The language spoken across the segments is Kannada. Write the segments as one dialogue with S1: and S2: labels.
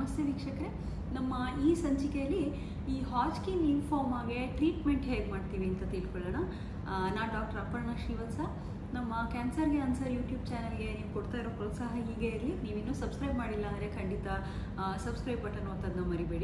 S1: ನಮಸ್ತೆ ವೀಕ್ಷಕರೇ ನಮ್ಮ ಈ ಸಂಚಿಕೆಯಲ್ಲಿ ಈ ಹಾಜ್ಕಿನ್ ಲಿಂಫೋಮಾಗೆ ಟ್ರೀಟ್ಮೆಂಟ್ ಹೇಗೆ ಮಾಡ್ತೀವಿ ಅಂತ ತಿಳ್ಕೊಳ್ಳೋಣ ಆ, ನಾ ಡಾಕ್ಟರ್ ಅಪರ್ಣ ಶ್ರೀವತ್ಸ ನಮ್ಮ ಕ್ಯಾನ್ಸರ್ಗೆ ಆನ್ಸರ್ ಯೂಟ್ಯೂಬ್ ಚಾನಲ್ಗೆ ನೀವು ಕೊಡ್ತಾ ಇರೋ ಪ್ರೋತ್ಸಾಹ ಹೀಗೆ ಇರಲಿ ನೀವಿನ್ನೂ ಸಬ್ಸ್ಕ್ರೈಬ್ ಮಾಡಿಲ್ಲ ಅಂದರೆ ಖಂಡಿತ ಸಬ್ಸ್ಕ್ರೈಬ್ ಬಟನ್ ಒತ್ತೋದನ್ನ ಮರಿಬೇಡಿ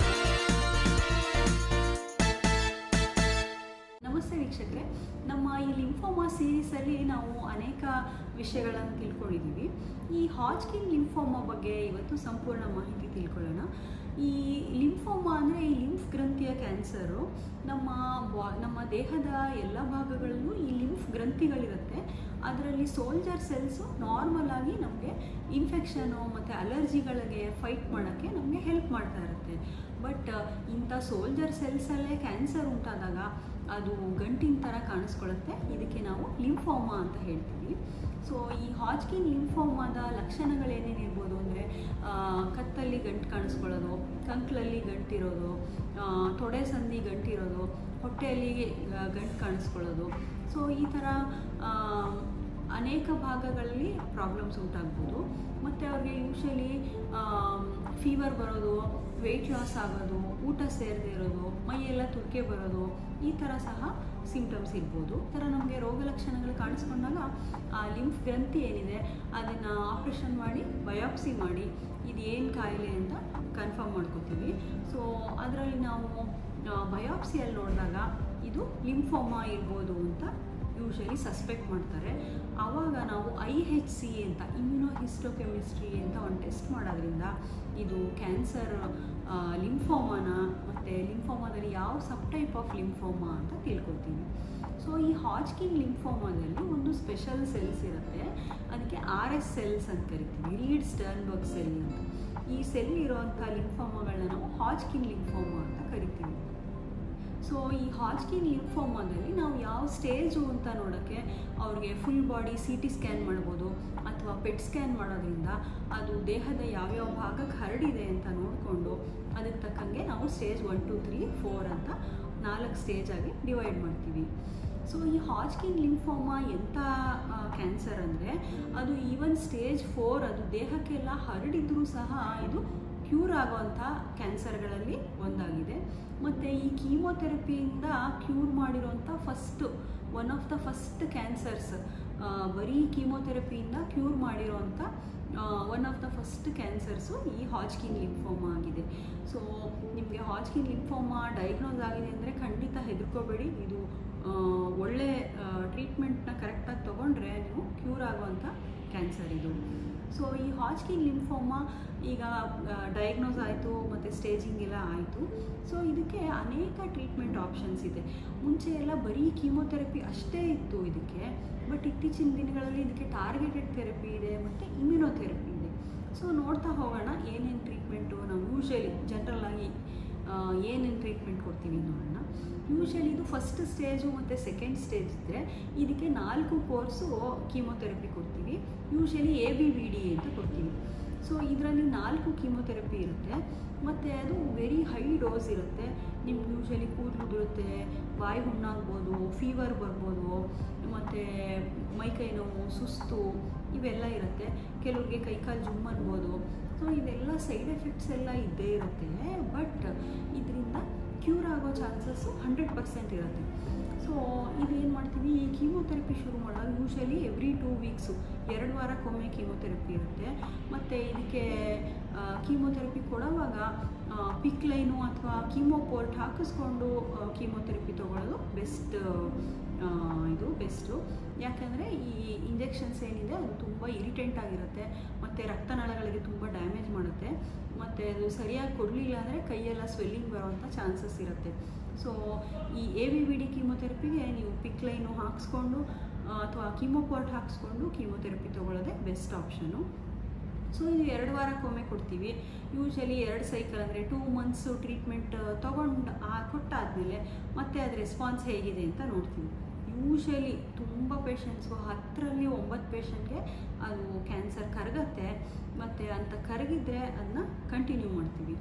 S1: ನಮಸ್ತೆ ವೀಕ್ಷಕರೇ ನಮ್ಮ ಈ ಲಿಂಫೋಮಾ ಸೀರೀಸಲ್ಲಿ ನಾವು ಅನೇಕ ವಿಷಯಗಳನ್ನು ತಿಳ್ಕೊಂಡಿದ್ದೀವಿ ಈ ಹಾಜ್ಕಿನ್ ಲಿಂಫೋಮಾ ಬಗ್ಗೆ ಇವತ್ತು ಸಂಪೂರ್ಣ ಮಾಹಿತಿ ತಿಳ್ಕೊಳ್ಳೋಣ ಈ ಲಿಂಫೋಮಾ ಅಂದರೆ ಈ ಲಿಂಫ್ ಗ್ರಂಥಿಯ ಕ್ಯಾನ್ಸರು ನಮ್ಮ ಬಾ ನಮ್ಮ ದೇಹದ ಎಲ್ಲ ಭಾಗಗಳಲ್ಲೂ ಈ ಲಿಂಫ್ ಗ್ರಂಥಿಗಳಿರುತ್ತೆ ಅದರಲ್ಲಿ ಸೋಲ್ಜರ್ ಸೆಲ್ಸು ನಾರ್ಮಲ್ ಆಗಿ ನಮಗೆ ಇನ್ಫೆಕ್ಷನು ಮತ್ತು ಅಲರ್ಜಿಗಳಿಗೆ ಫೈಟ್ ಮಾಡೋಕ್ಕೆ ನಮಗೆ ಹೆಲ್ಪ್ ಮಾಡ್ತಾ ಇರುತ್ತೆ ಬಟ್ ಇಂಥ ಸೋಲ್ಜರ್ ಸೆಲ್ಸಲ್ಲೇ ಕ್ಯಾನ್ಸರ್ ಉಂಟಾದಾಗ ಅದು ಗಂಟಿನ ಥರ ಕಾಣಿಸ್ಕೊಳ್ಳುತ್ತೆ ಇದಕ್ಕೆ ನಾವು ಲಿಂಫೋಮಾ ಅಂತ ಹೇಳ್ತೀವಿ ಸೊ ಈ ಹಾಜ್ಕಿನ್ ಲಿಂಫೋಮಾದ ಲಕ್ಷಣಗಳೇನೇನಿರ್ಬೋದು ಅಂದರೆ ಕತ್ತಲ್ಲಿ ಗಂಟು ಕಾಣಿಸ್ಕೊಳ್ಳೋದು ಕಂಕ್ಲಲ್ಲಿ ಗಂಟಿರೋದು ಆ, ತೊಡೆ ಸಂದಿ ಗಂಟಿರೋದು ಹೊಟ್ಟೆಯಲ್ಲಿ ಆ, ಗಂಟು ಕಾಣಿಸ್ಕೊಳ್ಳೋದು ಸೊ ಈ ಥರ ಆ, ಅನೇಕ ಭಾಗಗಳಲ್ಲಿ ಪ್ರಾಬ್ಲಮ್ಸ್ ಉಂಟಾಗ್ಬೋದು ಮತ್ತು ಅವ್ರಿಗೆ ಯೂಶಲಿ ಫೀವರ್ ಬರೋದು ವೆಯ್ಟ್ ಲಾಸ್ ಆಗೋದು ಊಟ ಸೇರದೇ ಇರೋದು ಮೈಯೆಲ್ಲ ತುರ್ಕೆ ಬರೋದು ಈ ಥರ ಸಹ ಸಿಂಪ್ಟಮ್ಸ್ ಇರ್ಬೋದು ಈ ಥರ ನಮಗೆ ರೋಗ ಲಕ್ಷಣಗಳು ಕಾಣಿಸ್ಕೊಂಡಾಗ ಆ ಲಿಂಫ್ ಗ್ರಂಥಿ ಏನಿದೆ ಅದನ್ನು ಆಪ್ರೇಷನ್ ಮಾಡಿ ಬಯಾಪ್ಸಿ ಮಾಡಿ ಇದು ಏನು ಕಾಯಿಲೆ ಅಂತ ಕನ್ಫರ್ಮ್ ಮಾಡ್ಕೋತೀವಿ ಸೊ ಅದರಲ್ಲಿ ನಾವು ಬಯಾಪ್ಸಿಯಲ್ಲಿ ನೋಡಿದಾಗ ಇದು ಲಿಂಫೋಮಾ ಇರ್ಬೋದು ಅಂತ ಯೂಶಲಿ ಸಸ್ಪೆಕ್ಟ್ ಮಾಡ್ತಾರೆ ಆವಾಗ ನಾವು ಐ ಹೆಚ್ ಸಿ ಅಂತ ಇಮ್ಯುನೋ ಹಿಸ್ಟೋಕೆಮಿಸ್ಟ್ರಿ ಅಂತ ಒಂದು ಟೆಸ್ಟ್ ಮಾಡೋದ್ರಿಂದ ಇದು ಕ್ಯಾನ್ಸರ್ ಲಿಂಫೋಮಾನ ಮತ್ತು ಲಿಂಫೋಮಾದಲ್ಲಿ ಯಾವ ಸಬ್ ಟೈಪ್ ಆಫ್ ಲಿಂಫೋಮಾ ಅಂತ ತಿಳ್ಕೊತೀವಿ ಸೊ ಈ ಹಾಜ್ಕಿನ್ ಲಿಂಫೋಮಾದಲ್ಲಿ ಒಂದು ಸ್ಪೆಷಲ್ ಸೆಲ್ಸ್ ಇರುತ್ತೆ ಅದಕ್ಕೆ ಆರ್ ಎಸ್ ಸೆಲ್ಸ್ ಅಂತ ಕರಿತೀವಿ ರೀಡ್ ಸ್ಟರ್ನ್ಬರ್ಗ್ ಸೆಲ್ ಅಂತ ಈ ಸೆಲ್ ಇರೋವಂಥ ಲಿಂಫೋಮಾಗಳನ್ನ ನಾವು ಹಾಜ್ಕಿನ್ ಲಿಂಫೋಮಾ ಅಂತ ಕರಿತೀವಿ ಸೊ ಈ ಹಾಜ್ಕಿನ್ ಲಿಂಫೋಮಾದಲ್ಲಿ ನಾವು ಯಾವ ಸ್ಟೇಜು ಅಂತ ನೋಡೋಕ್ಕೆ ಅವ್ರಿಗೆ full body C T scan ಮಾಡ್ಬೋದು ಅಥವಾ ಪೆಟ್ ಸ್ಕ್ಯಾನ್ ಮಾಡೋದ್ರಿಂದ ಅದು ದೇಹದ ಯಾವ್ಯಾವ ಭಾಗಕ್ಕೆ ಹರಡಿದೆ ಅಂತ ನೋಡಿಕೊಂಡು ಅದಕ್ಕೆ ತಕ್ಕಂಗೆ ನಾವು stage one two three four ಅಂತ ನಾಲ್ಕು ಸ್ಟೇಜ್ ಆಗಿ ಡಿವೈಡ್ ಮಾಡ್ತೀವಿ ಸೊ ಈ ಹಾಜ್ಕಿನ್ ಲಿಂಫೋಮಾ ಎಂಥ ಕ್ಯಾನ್ಸರ್ ಅಂದರೆ ಅದು ಈವನ್ ಸ್ಟೇಜ್ ಫೋರ್ ಅದು ದೇಹಕ್ಕೆಲ್ಲ ಹರಡಿದ್ರೂ ಸಹ ಇದು ಕ್ಯೂರ್ ಆಗುವಂಥ ಕ್ಯಾನ್ಸರ್ಗಳಲ್ಲಿ ಒಂದಾಗಿದೆ ಮತ್ತು ಈ ಕೀಮೋಥೆರಪಿಯಿಂದ ಕ್ಯೂರ್ ಮಾಡಿರೋಂಥ first one of the first cancers ಬರೀ ಕೀಮೋಥೆರಪಿಯಿಂದ ಕ್ಯೂರ್ ಮಾಡಿರೋಂಥ one of the first cancers ಈ ಹಾಜ್ಕಿನ್ ಲಿಂಫೋಮಾ ಆಗಿದೆ ಸೊ ನಿಮಗೆ ಹಾಜ್ಕಿನ್ ಲಿಂಫೋಮಾ ಡಯಾಗ್ನೋಸ್ ಆಗಿದೆ ಅಂದರೆ ಖಂಡಿತ ಹೆದರ್ಕೋಬೇಡಿ ಇದು ಆ, ಒಳ್ಳೆ ಟ್ರೀಟ್ಮೆಂಟ್ನ ಕರೆಕ್ಟಾಗಿ ತೊಗೊಂಡ್ರೆ ನೀವು ಕ್ಯೂರ್ ಆಗುವಂಥ ಕ್ಯಾನ್ಸರ್ ಇದು ಸೊ ಈ ಹಾಜ್ಕಿನ್ ಲಿಂಫೋಮಾ ಈಗ ಡಯಾಗ್ನೋಸ್ ಆಯಿತು ಮತ್ತು ಸ್ಟೇಜಿಂಗ್ ಎಲ್ಲ ಆಯಿತು ಸೊ ಇದಕ್ಕೆ ಅನೇಕ ಟ್ರೀಟ್ಮೆಂಟ್ ಆಪ್ಷನ್ಸ್ ಇದೆ ಮುಂಚೆ ಎಲ್ಲ ಬರೀ ಕೀಮೋಥೆರಪಿ ಅಷ್ಟೇ ಇತ್ತು ಇದಕ್ಕೆ ಬಟ್ ಇತ್ತೀಚಿನ ದಿನಗಳಲ್ಲಿ ಇದಕ್ಕೆ ಟಾರ್ಗೆಟೆಡ್ ಥೆರಪಿ ಇದೆ ಮತ್ತು ಇಮ್ಯುನೋಥೆರಪಿ ಇದೆ ಸೊ ನೋಡ್ತಾ ಹೋಗೋಣ ಏನೇನು ಟ್ರೀಟ್ಮೆಂಟು ನಾವು ಯೂಶಲಿ ಜನರಲ್ಲಾಗಿ ಏನೇನು ಟ್ರೀಟ್ಮೆಂಟ್ ಕೊಡ್ತೀವಿ ನೋಡೋಣ ಯೂಶಲಿ ಇದು ಫಸ್ಟ್ ಸ್ಟೇಜು ಮತ್ತು ಸೆಕೆಂಡ್ ಸ್ಟೇಜ್ ಇದ್ದರೆ ಇದಕ್ಕೆ ನಾಲ್ಕು ಕೋರ್ಸು ಕೀಮೋಥೆರಪಿ ಕೊಡ್ತೀವಿ usually A B V D ಅಂತ ಕೊಡ್ತೀವಿ ಸೊ ಇದರಲ್ಲಿ ನಾಲ್ಕು ಕೀಮೋಥೆರಪಿ ಇರುತ್ತೆ ಮತ್ತು ಅದು ವೆರಿ ಹೈ ಡೋಸ್ ಇರುತ್ತೆ ನಿಮ್ಗೆ ಯೂಶಲಿ ಕೂದಲು ಉದುರುತ್ತೆ ಬಾಯಿ ಹುಣ್ಣಾಗ್ಬೋದು ಫೀವರ್ ಬರ್ಬೋದು ಮತ್ತು ಮೈಕೈ ನೋವು ಸುಸ್ತು ಇವೆಲ್ಲ ಇರುತ್ತೆ ಕೆಲವ್ರಿಗೆ ಕೈಕಾಲು ಜುಮ್ ಅನ್ಬೋದು ಸೊ ಇವೆಲ್ಲ ಸೈಡ್ ಎಫೆಕ್ಟ್ಸ್ ಎಲ್ಲ ಇದ್ದೇ ಇರುತ್ತೆ ಬಟ್ ಇದರಿಂದ ಕ್ಯೂರ್ ಆಗೋ ಚಾನ್ಸಸ್ಸು ಹಂಡ್ರೆಡ್ ಪರ್ಸೆಂಟ್ ಇರುತ್ತೆ ಸೊ ಇದೇನು ಮಾಡ್ತೀವಿ ಈ ಕೀಮೋಥೆರಪಿ ಶುರು ಮಾಡೋದು ಯೂಶಲಿ ಎವ್ರಿ ಟೂ ವೀಕ್ಸು ಎರಡು ವಾರಕ್ಕೊಮ್ಮೆ ಕೀಮೋಥೆರಪಿ ಇರುತ್ತೆ ಮತ್ತು ಇದಕ್ಕೆ ಕೀಮೋಥೆರಪಿ ಕೊಡುವಾಗ ಪಿಕ್ ಲೈನು ಅಥವಾ ಕೀಮೋಪೋರ್ಟ್ ಹಾಕಿಸ್ಕೊಂಡು ಕೀಮೋಥೆರಪಿ ತೊಗೊಳ್ಳೋದು ಬೆಸ್ಟ್ ಇದು ಬೆಸ್ಟು ಯಾಕೆಂದರೆ ಈ ಇಂಜೆಕ್ಷನ್ಸ್ ಏನಿದೆ ಅದು ತುಂಬ ಇರಿಟೆಂಟ್ ಆಗಿರುತ್ತೆ ಮತ್ತು ರಕ್ತನಾಳಗಳಿಗೆ ತುಂಬ ಡ್ಯಾಮೇಜ್ ಮಾಡುತ್ತೆ ಮತ್ತು ಅದು ಸರಿಯಾಗಿ ಕೊಡಲಿಲ್ಲ ಅಂದರೆ ಕೈಯೆಲ್ಲ ಸ್ವೆಲ್ಲಿಂಗ್ ಬರೋವಂಥ ಚಾನ್ಸಸ್ ಇರುತ್ತೆ ಸೊ ಈ ಎ ವಿ ವಿ ಡಿ ಕೀಮೋಥೆರಪಿಗೆ ನೀವು ಪಿಕ್ ಲೈನು ಹಾಕ್ಸ್ಕೊಂಡು ಅಥವಾ ಕೀಮೋಪೋರ್ಟ್ ಹಾಕ್ಸ್ಕೊಂಡು ಕೀಮೋಥೆರಪಿ ತೊಗೊಳ್ಳೋದೇ ಬೆಸ್ಟ್ ಆಪ್ಷನು ಸೊ ಇದು ಎರಡು ವಾರಕ್ಕೊಮ್ಮೆ ಕೊಡ್ತೀವಿ ಯೂಶಲಿ ಎರಡು ಸೈಕಲ್ ಅಂದರೆ ಟೂ ಮಂತ್ಸು ಟ್ರೀಟ್ಮೆಂಟ್ ತೊಗೊಂಡು ಆ ಕೊಟ್ಟಾದಮೇಲೆ ಮತ್ತೆ ಅದು ರೆಸ್ಪಾನ್ಸ್ ಹೇಗಿದೆ ಅಂತ ನೋಡ್ತೀವಿ ಯೂಶಲಿ ತುಂಬ ಪೇಷಂಟ್ಸು ಹತ್ತರಲ್ಲಿ ಒಂಬತ್ತು ಪೇಷಂಟ್ಗೆ ಅದು ಕ್ಯಾನ್ಸರ್ ಕರಗತ್ತೆ ಮತ್ತು ಅಂತ ಕರಗಿದ್ರೆ ಅದನ್ನ ಕಂಟಿನ್ಯೂ ಮಾಡ್ತೀವಿ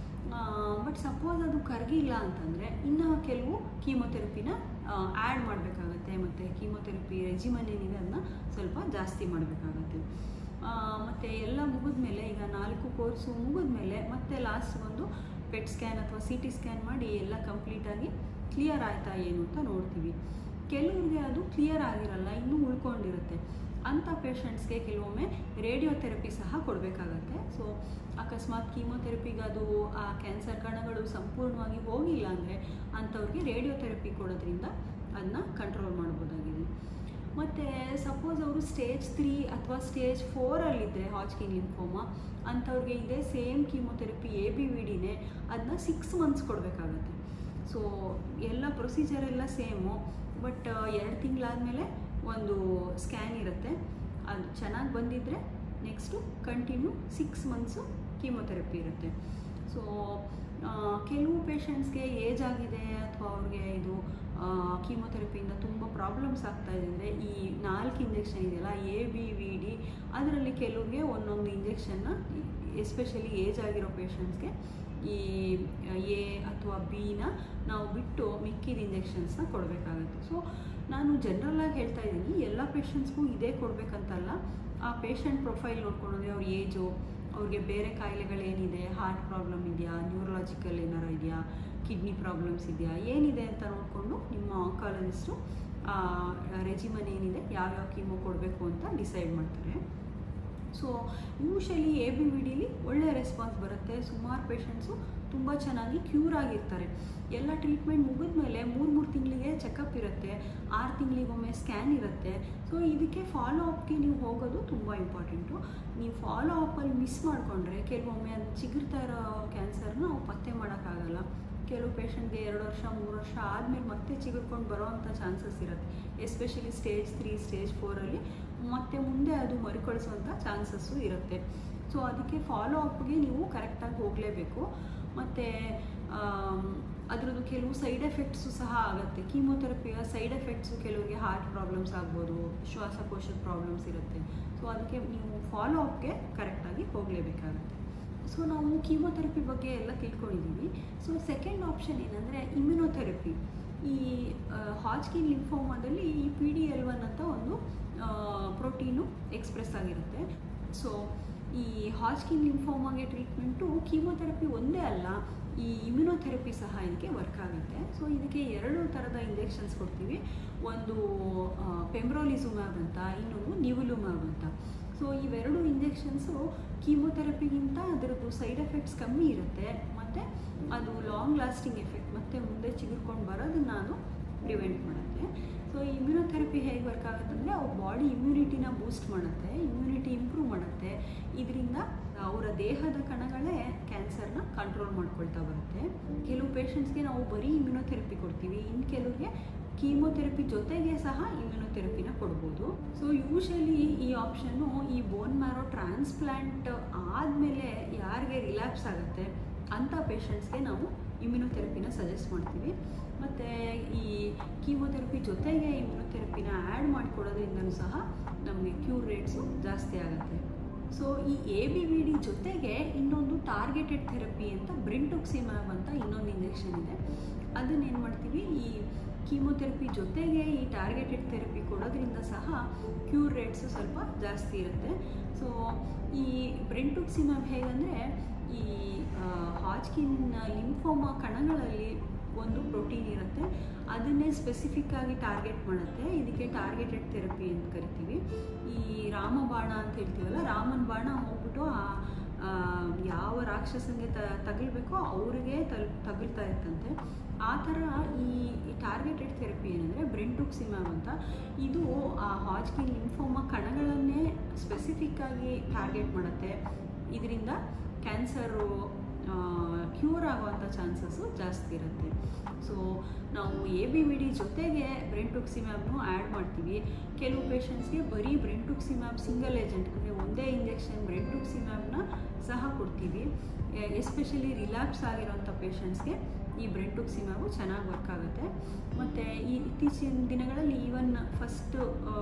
S1: ಬಟ್ ಸಪೋಸ್ ಅದು ಕರಗಿಲ್ಲ ಅಂತಂದರೆ ಇನ್ನು ಕೆಲವು ಕೀಮೋಥೆರಪಿನ ಆ್ಯಡ್ ಮಾಡಬೇಕಾಗತ್ತೆ ಮತ್ತು ಕೀಮೋಥೆರಪಿ ರೆಜಿಮನ್ ಏನಿದೆ ಅದನ್ನ ಸ್ವಲ್ಪ ಜಾಸ್ತಿ ಮಾಡಬೇಕಾಗತ್ತೆ ಮತ್ತು ಎಲ್ಲ ಮುಗಿದ್ಮೇಲೆ ಈಗ ನಾಲ್ಕು ಕೋರ್ಸು ಮುಗಿದ್ಮೇಲೆ ಮತ್ತೆ ಲಾಸ್ಟ್ ಒಂದು ಪೆಟ್ ಸ್ಕ್ಯಾನ್ ಅಥವಾ ಸಿ ಟಿ ಸ್ಕ್ಯಾನ್ ಮಾಡಿ ಎಲ್ಲ ಕಂಪ್ಲೀಟಾಗಿ ಕ್ಲಿಯರ್ ಆಯ್ತಾ ಏನು ಅಂತ ನೋಡ್ತೀವಿ ಕೆಲವ್ರಿಗೆ ಅದು ಕ್ಲಿಯರ್ ಆಗಿರಲ್ಲ ಇನ್ನೂ ಉಳ್ಕೊಂಡಿರುತ್ತೆ ಅಂಥ ಪೇಷಂಟ್ಸ್ಗೆ ಕೆಲವೊಮ್ಮೆ ರೇಡಿಯೋಥೆರಪಿ ಸಹ ಕೊಡಬೇಕಾಗತ್ತೆ ಸೊ ಅಕಸ್ಮಾತ್ ಕೀಮೋಥೆರಪಿಗೆ ಅದು ಆ ಕ್ಯಾನ್ಸರ್ ಕಣಗಳು ಸಂಪೂರ್ಣವಾಗಿ ಹೋಗಿಲ್ಲ ಅಂದರೆ ಅಂಥವ್ರಿಗೆ ರೇಡಿಯೋಥೆರಪಿ ಕೊಡೋದ್ರಿಂದ ಅದನ್ನ ಕಂಟ್ರೋಲ್ ಮಾಡ್ಬೋದಾಗಿದೆ ಮತ್ತು ಸಪೋಸ್ ಅವರು ಸ್ಟೇಜ್ ತ್ರೀ ಅಥವಾ ಸ್ಟೇಜ್ ಫೋರಲ್ಲಿದ್ದರೆ ಹಾಜ್ಕಿನ್ ಲಿಂಫೋಮಾ ಅಂಥವ್ರಿಗೆ ಇದೇ same chemotherapy A B V ಡಿನೇ ಅದನ್ನ ಸಿಕ್ಸ್ ಮಂತ್ಸ್ ಕೊಡಬೇಕಾಗತ್ತೆ ಸೊ ಎಲ್ಲ ಪ್ರೊಸೀಜರ್ ಎಲ್ಲ ಸೇಮು ಬಟ್ ಎರಡು ತಿಂಗಳಾದಮೇಲೆ ಒಂದು ಸ್ಕ್ಯಾನ್ ಇರುತ್ತೆ ಅದು ಚೆನ್ನಾಗಿ ಬಂದಿದ್ದರೆ next continue six months chemotherapy ಇರುತ್ತೆ ಸೊ ಕೆಲವು ಪೇಷಂಟ್ಸ್ಗೆ ಏಜ್ ಆಗಿದೆ ಅಥವಾ ಅವ್ರಿಗೆ ಇದು ಕೀಮೋಥೆರಪಿಯಿಂದ ತುಂಬ ಪ್ರಾಬ್ಲಮ್ಸ್ ಆಗ್ತಾ ಇದೆ ಅಂದರೆ ಈ ನಾಲ್ಕು ಇಂಜೆಕ್ಷನ್ ಇದೆಯಲ್ಲ ಎ ಬಿ ವಿ ಡಿ ಅದರಲ್ಲಿ ಕೆಲವ್ರಿಗೆ ಒಂದೊಂದು ಇಂಜೆಕ್ಷನ್ನ ಎಸ್ಪೆಷಲಿ ಏಜ್ ಆಗಿರೋ ಪೇಷಂಟ್ಸ್ಗೆ ಈ ಎ ಅಥವಾ ಬಿನ ನಾವು ಬಿಟ್ಟು ಮಿಕ್ಕಿದ ಇಂಜೆಕ್ಷನ್ಸ್ನ ಕೊಡಬೇಕಾಗುತ್ತೆ ಸೊ ನಾನು ಜನ್ರಲಾಗಿ ಹೇಳ್ತಾ ಇದ್ದೀನಿ ಎಲ್ಲ ಪೇಷಂಟ್ಸ್ಗೂ ಇದೇ ಕೊಡಬೇಕಂತಲ್ಲ ಆ ಪೇಷಂಟ್ ಪ್ರೊಫೈಲ್ ನೋಡ್ಕೊಂಡ್ರೆ ಅವ್ರ ಏಜು ಅವ್ರಿಗೆ ಬೇರೆ ಕಾಯಿಲೆಗಳೇನಿದೆ ಹಾರ್ಟ್ ಪ್ರಾಬ್ಲಮ್ ಇದೆಯಾ ನ್ಯೂರಲಾಜಿಕಲ್ ಏನಾರ ಇದೆಯಾ ಕಿಡ್ನಿ ಪ್ರಾಬ್ಲಮ್ಸ್ ಇದೆಯಾ ಏನಿದೆ ಅಂತ ನೋಡಿಕೊಂಡು ನಿಮ್ಮ ಆಂಕಾಲಜಿಸ್ಟು ರೆಜಿಮನ್ ಏನಿದೆ ಯಾವ್ಯಾವ ಕೀಮೋ ಕೊಡಬೇಕು ಅಂತ ಡಿಸೈಡ್ ಮಾಡ್ತಾರೆ so usually A B V ಡಿಲಿ ಒಳ್ಳೆ ರೆಸ್ಪಾನ್ಸ್ ಬರುತ್ತೆ ಸುಮಾರು ಪೇಷಂಟ್ಸು ತುಂಬ ಚೆನ್ನಾಗಿ ಕ್ಯೂರ್ ಆಗಿರ್ತಾರೆ ಎಲ್ಲ ಟ್ರೀಟ್ಮೆಂಟ್ ಮುಗಿದ್ಮೇಲೆ ಮೂರು ಮೂರು ತಿಂಗಳಿಗೆ ಚೆಕಪ್ ಇರುತ್ತೆ ಆರು ತಿಂಗಳಿಗೊಮ್ಮೆ ಸ್ಕ್ಯಾನ್ ಇರುತ್ತೆ ಸೊ ಇದಕ್ಕೆ ಫಾಲೋ ಅಪ್ಗೆ ನೀವು ಹೋಗೋದು ತುಂಬ ಇಂಪಾರ್ಟೆಂಟು ನೀವು ಫಾಲೋ ಅಪ್ಪಲ್ಲಿ ಮಿಸ್ ಮಾಡಿಕೊಂಡ್ರೆ ಕೆಲವೊಮ್ಮೆ ಅದು ಚಿಗುರ್ತಾ ಇರೋ ಕ್ಯಾನ್ಸರ್ನ ನಾವು ಪತ್ತೆ ಮಾಡೋಕ್ಕಾಗಲ್ಲ ಕೆಲವು ಪೇಷಂಟ್ಗೆ ಎರಡು ವರ್ಷ ಮೂರು ವರ್ಷ ಆದಮೇಲೆ ಮತ್ತೆ ಚಿಗುರ್ಕೊಂಡು ಬರೋವಂಥ ಚಾನ್ಸಸ್ ಇರುತ್ತೆ ಎಸ್ಪೆಷಲಿ ಸ್ಟೇಜ್ ತ್ರೀ ಸ್ಟೇಜ್ ಫೋರಲ್ಲಿ ಮತ್ತೆ ಮುಂದೆ ಅದು ಮರುಕಳಿಸುವಂಥ ಚಾನ್ಸಸ್ಸು ಇರುತ್ತೆ ಸೊ ಅದಕ್ಕೆ ಫಾಲೋ ಅಪ್ಗೆ ನೀವು ಕರೆಕ್ಟಾಗಿ ಹೋಗಲೇಬೇಕು ಮತ್ತು ಅದರದ್ದು ಕೆಲವು ಸೈಡ್ ಎಫೆಕ್ಟ್ಸು ಸಹ ಆಗುತ್ತೆ ಕೀಮೋಥೆರಪಿಯ ಸೈಡ್ ಎಫೆಕ್ಟ್ಸು ಕೆಲವರಿಗೆ ಹಾರ್ಟ್ ಪ್ರಾಬ್ಲಮ್ಸ್ ಆಗ್ಬೋದು ಶ್ವಾಸಕೋಶದ ಪ್ರಾಬ್ಲಮ್ಸ್ ಇರುತ್ತೆ ಸೊ ಅದಕ್ಕೆ ನೀವು ಫಾಲೋ ಅಪ್ಗೆ ಕರೆಕ್ಟಾಗಿ ಹೋಗಲೇಬೇಕಾಗುತ್ತೆ ಸೊ ನಾವು ಕೀಮೋಥೆರಪಿ ಬಗ್ಗೆ ಎಲ್ಲ ತಿಳ್ಕೊಂಡಿದ್ದೀವಿ ಸೊ ಸೆಕೆಂಡ್ ಆಪ್ಷನ್ ಏನಂದರೆ ಇಮ್ಯುನೋಥೆರಪಿ ಈ ಹಾಜ್ಕಿನ್ ಲಿಂಫೋಮಾದಲ್ಲಿ ಈ ಪಿ ಡಿ ಎಲ್ ಒನ್ ಅಂತ ಒಂದು ಪ್ರೋಟೀನು ಎಕ್ಸ್ಪ್ರೆಸ್ ಆಗಿರುತ್ತೆ ಸೊ ಈ ಹಾಜ್ಕಿನ್ ಲಿಂಫೋಮಾಗೆ ಟ್ರೀಟ್ಮೆಂಟು ಕೀಮೋಥೆರಪಿ ಒಂದೇ ಅಲ್ಲ ಈ ಇಮ್ಯುನೋಥೆರಪಿ ಸಹ ಇದಕ್ಕೆ ವರ್ಕ್ ಆಗುತ್ತೆ ಸೊ ಇದಕ್ಕೆ ಎರಡು ಥರದ ಇಂಜೆಕ್ಷನ್ಸ್ ಕೊಡ್ತೀವಿ ಒಂದು ಪೆಮ್ರೋಲಿಸುಮ್ಯಾಬ್ ಅಂತ ಇನ್ನೊಂದು ನಿವುಲುಮ್ಯಾಬ್ ಅಂತ ಸೊ ಇವೆರಡು ಇಂಜೆಕ್ಷನ್ಸು ಕೀಮೋಥೆರಪಿಗಿಂತ ಅದರದ್ದು ಸೈಡ್ ಎಫೆಕ್ಟ್ಸ್ ಕಮ್ಮಿ ಇರುತ್ತೆ ಮತ್ತು ಅದು ಲಾಂಗ್ ಲಾಸ್ಟಿಂಗ್ ಎಫೆಕ್ಟ್ ಮತ್ತು ಮುಂದೆ ಚಿಗುರ್ಕೊಂಡು ಬರೋದನ್ನ ಅದು ಪ್ರಿವೆಂಟ್ ಮಾಡುತ್ತೆ ಸೊ ಇಮ್ಯುನೋಥೆರಪಿ ಹೇಗೆ ವರ್ಕ್ ಆಗುತ್ತೆ ಅಂದರೆ ಅವ್ರ ಬಾಡಿ ಇಮ್ಯುನಿಟಿನ ಬೂಸ್ಟ್ ಮಾಡುತ್ತೆ ಇಮ್ಯುನಿಟಿ ಇಂಪ್ರೂವ್ ಮಾಡುತ್ತೆ ಇದರಿಂದ ಅವರ ದೇಹದ ಕಣಗಳೇ ಕ್ಯಾನ್ಸರ್ನ ಕಂಟ್ರೋಲ್ ಮಾಡ್ಕೊಳ್ತಾ ಬರುತ್ತೆ ಕೆಲವು ಪೇಷಂಟ್ಸ್ಗೆ ನಾವು ಬರೀ ಇಮ್ಯುನೋಥೆರಪಿ ಕೊಡ್ತೀವಿ ಇನ್ನು ಕೆಲವ್ರಿಗೆ ಕೀಮೋಥೆರಪಿ ಜೊತೆಗೆ ಸಹ ಇಮ್ಯುನೋಥೆರಪಿನ ಕೊಡ್ಬೋದು ಸೊ ಯೂಶಲಿ ಈ ಆಪ್ಷನ್ನು ಈ ಬೋನ್ ಮ್ಯಾರೋ ಟ್ರಾನ್ಸ್ಪ್ಲಾಂಟ್ ಆದಮೇಲೆ ಯಾರಿಗೆ ರಿಲ್ಯಾಪ್ಸ್ ಆಗುತ್ತೆ ಅಂಥ ಪೇಷಂಟ್ಸ್ಗೆ ನಾವು ಇಮ್ಯುನೋಥೆರಪಿನ ಸಜೆಸ್ಟ್ ಮಾಡ್ತೀವಿ ಮತ್ತು ಈ ಕೀಮೋಥೆರಪಿ ಜೊತೆಗೆ ಇಮ್ಯುನೋಥೆರಪಿನ ಆ್ಯಡ್ ಮಾಡಿಕೊಡೋದ್ರಿಂದನೂ ಸಹ ನಮಗೆ ಕ್ಯೂರ್ ರೇಟ್ಸು ಜಾಸ್ತಿ ಆಗುತ್ತೆ ಸೊ ಈ ಎ ಬಿ ವಿ ಡಿ ಜೊತೆಗೆ ಇನ್ನೊಂದು ಟಾರ್ಗೆಟೆಡ್ ಥೆರಪಿ ಅಂತ ಬ್ರಿಂಟುಕ್ಸಿಮ್ಯಾಬ್ ಅಂತ ಇನ್ನೊಂದು ಇಂಜೆಕ್ಷನ್ ಇದೆ ಅದನ್ನ ಏನು ಮಾಡ್ತೀವಿ ಈ ಕೀಮೋಥೆರಪಿ ಜೊತೆಗೆ ಈ ಟಾರ್ಗೆಟೆಡ್ ಥೆರಪಿ ಕೊಡೋದ್ರಿಂದ ಸಹ ಕ್ಯೂರ್ ರೇಟ್ಸು ಸ್ವಲ್ಪ ಜಾಸ್ತಿ ಇರುತ್ತೆ ಸೊ ಈ ಬ್ರೆಂಟುಕ್ಸಿಮ್ಯಾಬ್ ಹೇಗಂದರೆ ಈ ಹಾಜ್ಕಿನ್ ಲಿಂಫೋಮಾ ಕಣಗಳಲ್ಲಿ ಒಂದು ಪ್ರೋಟೀನ್ ಇರುತ್ತೆ ಅದನ್ನೇ ಸ್ಪೆಸಿಫಿಕ್ ಆಗಿ ಟಾರ್ಗೆಟ್ ಮಾಡುತ್ತೆ ಇದಕ್ಕೆ ಟಾರ್ಗೆಟೆಡ್ ಥೆರಪಿ ಅಂತ ಕರಿತೀವಿ ಈ ರಾಮಬಾಣ ಅಂತ ಹೇಳ್ತೀವಲ್ಲ ರಾಮನ ಬಾಣ ಹೋಗ್ಬಿಟ್ಟು ಆ ಯಾವ ರಾಕ್ಷಸನಿಗೆ ತ ತಗಲ್ಬೇಕೋ ಅವ್ರಿಗೆ ತಲ್ ತಗುಲ್ತಾ ಇತ್ತಂತೆ ಆ ಥರ ಈ ಟಾರ್ಗೆಟೆಡ್ ಥೆರಪಿ ಏನಂದರೆ ಬ್ರೆಂಟುಕ್ಸಿಮ್ಯಾಮ್ ಅಂತ ಇದು ಆ ಹಾಜ್ಕಿನ್ ಲಿಂಫೋಮಾ ಕಣಗಳನ್ನೇ ಸ್ಪೆಸಿಫಿಕ್ ಆಗಿ ಟಾರ್ಗೆಟ್ ಮಾಡುತ್ತೆ ಇದರಿಂದ ಕ್ಯಾನ್ಸರು ಕ್ಯೂರ್ ಆಗುವಂಥ ಚಾನ್ಸಸ್ಸು ಜಾಸ್ತಿ ಇರುತ್ತೆ ಸೊ ನಾವು ಎ ಬಿ ವಿ ಡಿ ಜೊತೆಗೆ ಬ್ರೆಂಟುಕ್ಸಿಮ್ಯಾಬ್ನು ಆ್ಯಡ್ ಮಾಡ್ತೀವಿ ಕೆಲವು ಪೇಷಂಟ್ಸ್ಗೆ ಬರೀ ಬ್ರೆಂಟುಕ್ಸಿಮ್ಯಾಬ್ ಸಿಂಗಲ್ ಏಜೆಂಟ್ ಅಂದರೆ ಒಂದೇ ಇಂಜೆಕ್ಷನ್ ಬ್ರೆಂಟುಕ್ಸಿಮ್ಯಾಬ್ನ ಸಹ ಕೊಡ್ತೀವಿ ಎಸ್ಪೆಷಲಿ ರಿಲ್ಯಾಪ್ಸ್ ಆಗಿರೋಂಥ ಪೇಷಂಟ್ಸ್ಗೆ ಈ ಬ್ರೆಂಟುಕ್ಸಿಮ್ಯಾಬು ಚೆನ್ನಾಗಿ ವರ್ಕ್ ಆಗುತ್ತೆ ಮತ್ತು ಈ ಇತ್ತೀಚಿನ ದಿನಗಳಲ್ಲಿ ಈವನ್ ಫಸ್ಟ್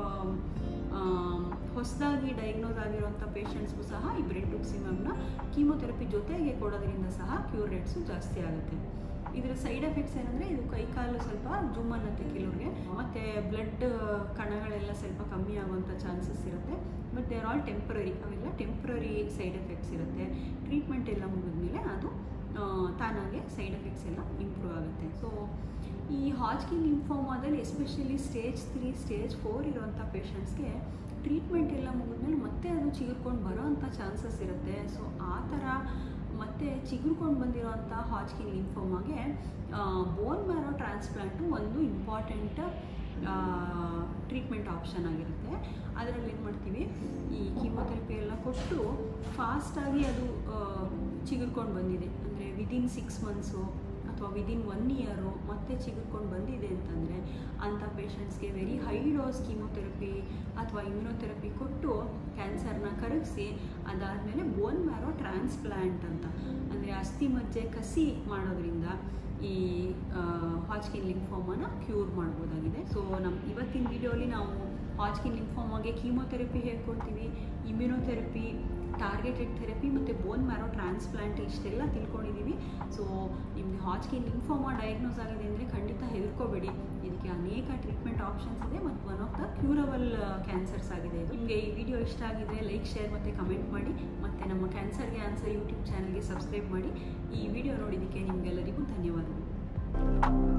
S1: ಹೊಸದಾಗಿ ಡಯಾಗ್ನೋಸ್ ಆಗಿರುವಂಥ ಪೇಷಂಟ್ಸ್ಗೂ ಸಹ ಈ ಬ್ರೆಂಟುಕ್ಸಿಮ್ಯಾಬ್ನ ಕೀಮೋಥೆರಪಿ ಜೊತೆಗೆ ಕೊಡೋದ್ರಿಂದ ಸಹ ಕ್ಯೂರ್ ರೇಟ್ಸು ಜಾಸ್ತಿ ಆಗುತ್ತೆ ಇದರ ಸೈಡ್ ಎಫೆಕ್ಟ್ಸ್ ಏನಂದರೆ ಇದು ಕೈಕಾಲು ಸ್ವಲ್ಪ ಜುಮ್ ಅನ್ನತ್ತೆ ಕೆಲವ್ರಿಗೆ ಮತ್ತು ಬ್ಲಡ್ ಕಣಗಳೆಲ್ಲ ಸ್ವಲ್ಪ ಕಮ್ಮಿ ಆಗುವಂಥ ಚಾನ್ಸಸ್ ಇರುತ್ತೆ but they are all temporary ಅವೆಲ್ಲ ಟೆಂಪ್ರರಿ ಸೈಡ್ ಎಫೆಕ್ಟ್ಸ್ ಇರುತ್ತೆ ಟ್ರೀಟ್ಮೆಂಟ್ ಎಲ್ಲ ಮುಗಿದ್ಮೇಲೆ ಅದು ಆ, ತಾನಾಗೆ ಸೈಡ್ ಎಫೆಕ್ಟ್ಸ್ ಎಲ್ಲ ಇಂಪ್ರೂವ್ ಆಗುತ್ತೆ ಸೊ ಈ ಹಾಜ್ಕಿನ್ ಲಿಂಫೋಮಾದಲ್ಲಿ especially stage three stage four ಇರೋವಂಥ ಪೇಷಂಟ್ಸ್ಗೆ ಟ್ರೀಟ್ಮೆಂಟ್ ಎಲ್ಲ ಮುಗಿದ್ಮೇಲೆ ಮತ್ತೆ ಅದು ಚಿಗುರ್ಕೊಂಡು ಬರೋ ಅಂಥ ಚಾನ್ಸಸ್ ಇರುತ್ತೆ ಸೊ ಆ ಥರ ಮತ್ತೆ ಚಿಗುರ್ಕೊಂಡು ಬಂದಿರೋವಂಥ ಹಾಜ್ಕಿನ್ ಲಿಂಫೋಮಾಗೆ ಬೋನ್ ಮ್ಯಾರೋ ಟ್ರಾನ್ಸ್ಪ್ಲಾಂಟು ಒಂದು ಇಂಪಾರ್ಟೆಂಟ್ ಟ್ರೀಟ್ಮೆಂಟ್ ಆಪ್ಷನ್ ಆಗಿರುತ್ತೆ ಅದರಲ್ಲಿ ಏನು ಮಾಡ್ತೀವಿ ಈ ಕೀಮೊಥೆರಪಿ ಎಲ್ಲ ಕೊಟ್ಟು ಫಾಸ್ಟಾಗಿ ಅದು ಚಿಗುರ್ಕೊಂಡು ಬಂದಿದೆ ಅಂದರೆ ವಿದಿನ್ ಸಿಕ್ಸ್ ಮಂತ್ಸು ಅಥವಾ ವಿದಿನ್ ಒನ್ ಇಯರು ಮತ್ತೆ ಚಿಗುರ್ಕೊಂಡು ಬಂದಿದೆ ಅಂತಂದರೆ ಅಂಥ ಪೇಷಂಟ್ಸ್ಗೆ ವೆರಿ ಹೈ ಡೋಸ್ ಕೀಮೊಥೆರಪಿ ಅಥವಾ ಇಮ್ಯುನೊಥೆರಪಿ ಕೊಟ್ಟು ಕ್ಯಾನ್ಸರ್ನ ಕರಗಿಸಿ ಅದಾದಮೇಲೆ ಬೋನ್ ಮ್ಯಾರೋ ಟ್ರಾನ್ಸ್ಪ್ಲಾಂಟ್ ಅಂತ ಅಂದರೆ ಅಸ್ಥಿ ಮಜ್ಜೆ ಕಸಿ ಮಾಡೋದ್ರಿಂದ ಈ ಹಾಜ್ಕಿನ್ ಲಿಂಫೋಮನ ಕ್ಯೂರ್ ಮಾಡ್ಬೋದಾಗಿದೆ ಸೊ ನಮ್ಮ ಇವತ್ತಿನ ವಿಡಿಯೋಲಿ ನಾವು ಹಾಜ್ಕಿನ್ ಲಿಂಫೋಮಾಗೆ ಕೀಮೊಥೆರಪಿ ಹೇಗೆ ಕೊಡ್ತೀವಿ ಇಮ್ಯುನೊಥೆರಪಿ ಟಾರ್ಗೆಟೆಡ್ ಥೆರಪಿ ಮತ್ತು ಬೋನ್ ಮ್ಯಾರೋ ಟ್ರಾನ್ಸ್ಪ್ಲಾಂಟ್ ಇಷ್ಟೆಲ್ಲ ತಿಳ್ಕೊಂಡಿದ್ದೀವಿ ಸೊ ನಿಮಗೆ ಹಾಜ್ಕಿನ್ ಲಿಂಫೋಮಾ ಡಯಾಗ್ನೋಸ್ ಆಗಿದೆ ಅಂದರೆ ಖಂಡಿತ ಹೆದರ್ಕೋಬೇಡಿ ಇದಕ್ಕೆ ಅನೇಕ ಟ್ರೀಟ್ಮೆಂಟ್ ಆಪ್ಷನ್ಸ್ ಇದೆ ಮತ್ತು one of the curable cancers ಆಗಿದೆ ಇದು ನಿಮಗೆ ಈ ವಿಡಿಯೋ ಇಷ್ಟ ಆಗಿದ್ರೆ ಲೈಕ್ ಶೇರ್ ಮತ್ತು ಕಮೆಂಟ್ ಮಾಡಿ ಮತ್ತು ನಮ್ಮ ಕ್ಯಾನ್ಸರ್ಗೆ ಆನ್ಸರ್ ಯೂಟ್ಯೂಬ್ ಚಾನಲ್ಗೆ ಸಬ್ಸ್ಕ್ರೈಬ್ ಮಾಡಿ ಈ ವಿಡಿಯೋ ನೋಡಿದ್ದಕ್ಕೆ ನಿಮಗೆಲ್ಲರಿಗೂ ಧನ್ಯವಾದಗಳು